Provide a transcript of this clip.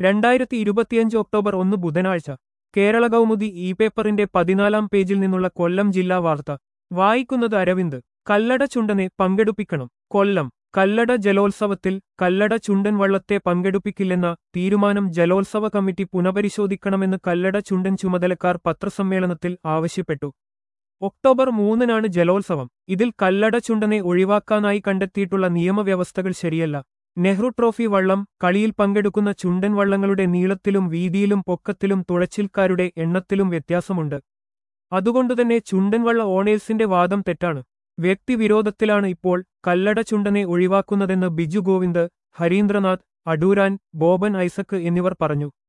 രണ്ടായിരത്തി ഇരുപത്തിയഞ്ച് ഒക്ടോബർ ഒന്ന് ബുധനാഴ്ച കേരള കൗമുദി ഇ പേപ്പറിന്റെ പതിനാലാം പേജിൽ നിന്നുള്ള കൊല്ലം ജില്ലാ വാർത്ത വായിക്കുന്നത് അരവിന്ദ് കല്ലട ചുണ്ടനെ പങ്കെടുപ്പിക്കണം കൊല്ലം കല്ലട ജലോത്സവത്തിൽ കല്ലട ചുണ്ടൻ വള്ളത്തെ പങ്കെടുപ്പിക്കില്ലെന്ന തീരുമാനം ജലോത്സവ കമ്മിറ്റി പുനഃപരിശോധിക്കണമെന്ന് കല്ലട ചുണ്ടൻ ചുമതലക്കാർ പത്രസമ്മേളനത്തിൽ ആവശ്യപ്പെട്ടു ഒക്ടോബർ മൂന്നിനാണ് ജലോത്സവം ഇതിൽ കല്ലട ചുണ്ടനെ ഒഴിവാക്കാനായി കണ്ടെത്തിയിട്ടുള്ള നിയമവ്യവസ്ഥകൾ ശരിയല്ല നെഹ്റു ട്രോഫി വള്ളം കളിയിൽ പങ്കെടുക്കുന്ന ചുണ്ടൻ വള്ളങ്ങളുടെ നീളത്തിലും വീതിയിലും പൊക്കത്തിലും തുഴച്ചിൽക്കാരുടെ എണ്ണത്തിലും വ്യത്യാസമുണ്ട് അതുകൊണ്ടുതന്നെ ചുണ്ടൻ വള്ള ഓണേഴ്സിന്റെ വാദം തെറ്റാണ് വ്യക്തിവിരോധത്തിലാണ് ഇപ്പോൾ കല്ലട ചുണ്ടനെ ഒഴിവാക്കുന്നതെന്ന് ബിജു ഗോവിന്ദ് ഹരീന്ദ്രനാഥ് അടൂരാൻ ബോബൻ ഐസക് എന്നിവർ പറഞ്ഞു